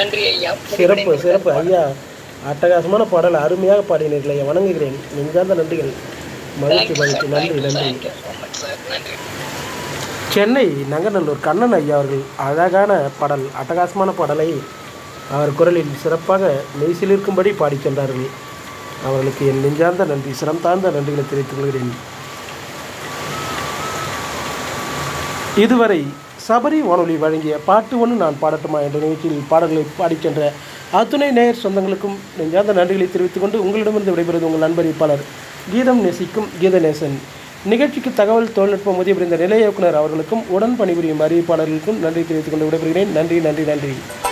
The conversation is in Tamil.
நன்றி ஐயா சிறப்பு சிறப்பு ஐயா அட்டகாசமான பாடல் அருமையாக பாடினீர்கள் ஐயா வணங்குகிறேன் நெஞ்சார்ந்த நன்றிகள் மகிழ்ச்சி மகிழ்ச்சி நன்றி நன்றி தேங்க்யூ ஸோ மச் சார் நன்றி சென்னை நங்கநல்லூர் கண்ணன் ஐயா அவர்கள் அழகான பாடல் அட்டகாசமான பாடலை அவர் குரலில் சிறப்பாக மெய்சிலிருக்கும்படி பாடிச் சென்றார்கள் அவர்களுக்கு என் நெஞ்சார்ந்த நன்றி சிரம் தாழ்ந்த நன்றிகளை தெரிவித்துக் கொள்கிறேன் இதுவரை சபரி வானொலி வழங்கிய பாட்டு ஒன்று நான் பாடட்டுமா என்ற நிகழ்ச்சியில் பாடல்களை பாடிச் சென்ற அத்துணை நேயர் சொந்தங்களுக்கும் நெஞ்சார்ந்த நன்றிகளை தெரிவித்துக் கொண்டு உங்களிடமிருந்து விடைபெறுவது உங்கள் நண்பரிப்பாளர் கீதம் நேசிக்கும் கீதநேசன் நிகழ்ச்சிக்கு தகவல் தொழில்நுட்பம் உதவி புரிந்த நிலைய இயக்குனர் அவர்களுக்கும் உடன் பணிபுரியும் அறிவிப்பாளர்களுக்கும் நன்றி தெரிவித்துக் கொண்டு விடைபெறுகிறேன் நன்றி நன்றி நன்றி